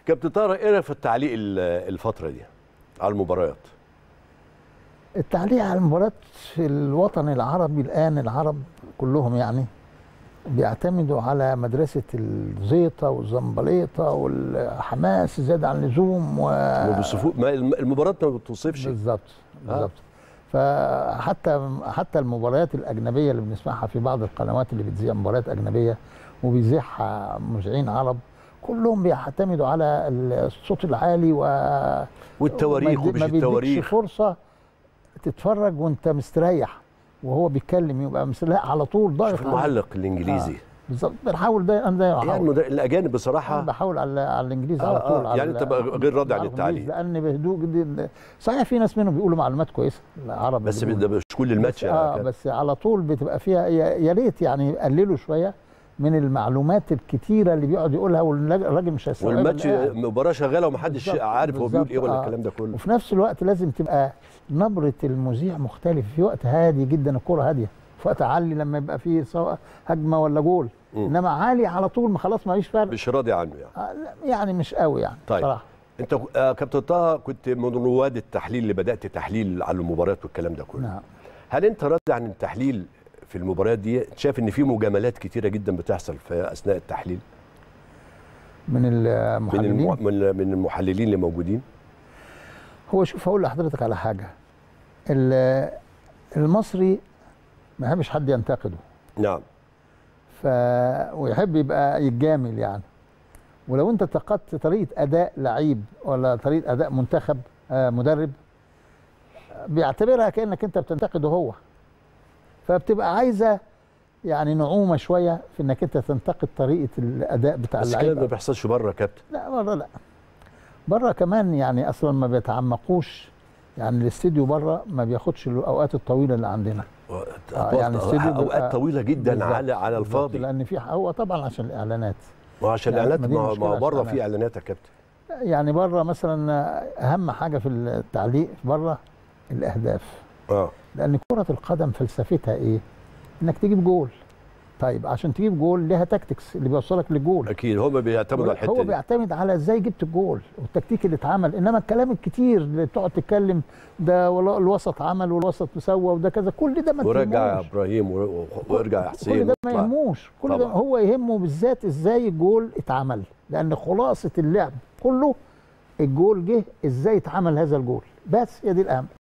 كابتن طارق ايه رايك في التعليق ال- الفتره دي على المباريات التعليق على المباريات في الوطن العربي الان العرب كلهم يعني بيعتمدوا على مدرسه الزيطه والزنبليطه والحماس زياده عن اللزوم و ما بيوصفوا- ما الم- المباريات ما بتوصفش بالظبط بالظبط فحتى حتى المباريات الاجنبيه اللي بنسمعها في بعض القنوات اللي بتذيع مباريات اجنبيه وبيذيعها مذيعين عرب كلهم بيعتمدوا على الصوت العالي و والتواريخ وما يدي- ومش ما بيديكش التواريخ فرصه تتفرج وانت مستريح وهو بيتكلم يبقى مستريح على طول ضاغط شوف على- المعلق الانجليزي آه. بالظبط بنحاول ده انا ده يعني بحاول المد- الاجانب أنا بصراحه بحاول على على الانجليزي آه، على آه، طول على يعني ال- أنت بقى غير راضي عن على التعليق. الإنجليزي، لان بهدوء جدا صحيح في ناس منهم بيقولوا معلومات كويسه العرب بس اللي ده مش كل الماتش بس يا اه كابتن. بس على طول بتبقى فيها يا يا ريت يعني يقللوا شويه من المعلومات الكتيره اللي بيقعد يقولها والراجل مش هيستوعبها والماتش اللي قاعد. مباراه شغاله ومحدش بالظبط، عارف هو بيقول بالظبط، ايه ولا آه. الكلام ده كله وفي نفس الوقت لازم تبقى نبره المذيع مختلف في وقت هادي جدا الكره هاديه في وقت عالي لما يبقى فيه سواء هجمه ولا جول مم. انما عالي على طول ما خلاص ما فيش فرق مش راضي عنه يعني آه، لا، يعني مش قوي يعني طيب. صراحه انت آه كابتن طه كنت من رواد التحليل اللي بدات تحليل على المباريات والكلام ده كله نعم هل انت راضي عن التحليل في المباريات دي شايف ان في مجاملات كتيره جدا بتحصل في اثناء التحليل من من المحللين المع... من من المحللين اللي موجودين هو شوف هقول لحضرتك على حاجه ال- المصري ما يحبش حد ينتقده نعم ف ويحب يبقى يتجامل يعني ولو انت انتقدت طريقه اداء لعيب ولا طريقه اداء منتخب آه، مدرب بيعتبرها كانك انت بتنتقده هو فبتبقى عايزه يعني نعومه شويه في انك انت تنتقد طريقه الاداء بتاع بس الكلام اللعيب ده ما بيحصلش بره يا كابتن لا بره لا بره كمان يعني اصلا ما بيتعمقوش يعني الاستديو بره ما بياخدش الاوقات الطويله اللي عندنا آه، يعني الاستديو بيبقى- اوقات طويله جدا بالظبط، على على بالظبط، الفاضي لان في هو طبعا عشان الاعلانات وعشان يعني الاعلانات ما دي ما مشكلة ما عشان بره في الإعلانات. اعلانات يا كابتن يعني بره مثلا اهم حاجه في التعليق بره الاهداف اه لان كره القدم فلسفتها ايه انك تجيب جول طيب عشان تجيب جول ليها تاكتكس اللي بيوصلك للجول اكيد هم بيعتمدوا على الحته هو دي بيعتمد على ازاي جبت الجول والتكتيك اللي اتعمل انما الكلام الكتير اللي تقعد تتكلم ده والله الوسط عمل والوسط مسوى وده كذا كل ده ما ورجع يا تهموش. ابراهيم ور- وارجع يا حسين كل ده ما واطلع. يهموش كل ده طبعا. هو يهمه بالذات ازاي الجول اتعمل لان خلاصه اللعب كله الجول جه ازاي اتعمل هذا الجول بس هي دي الاهم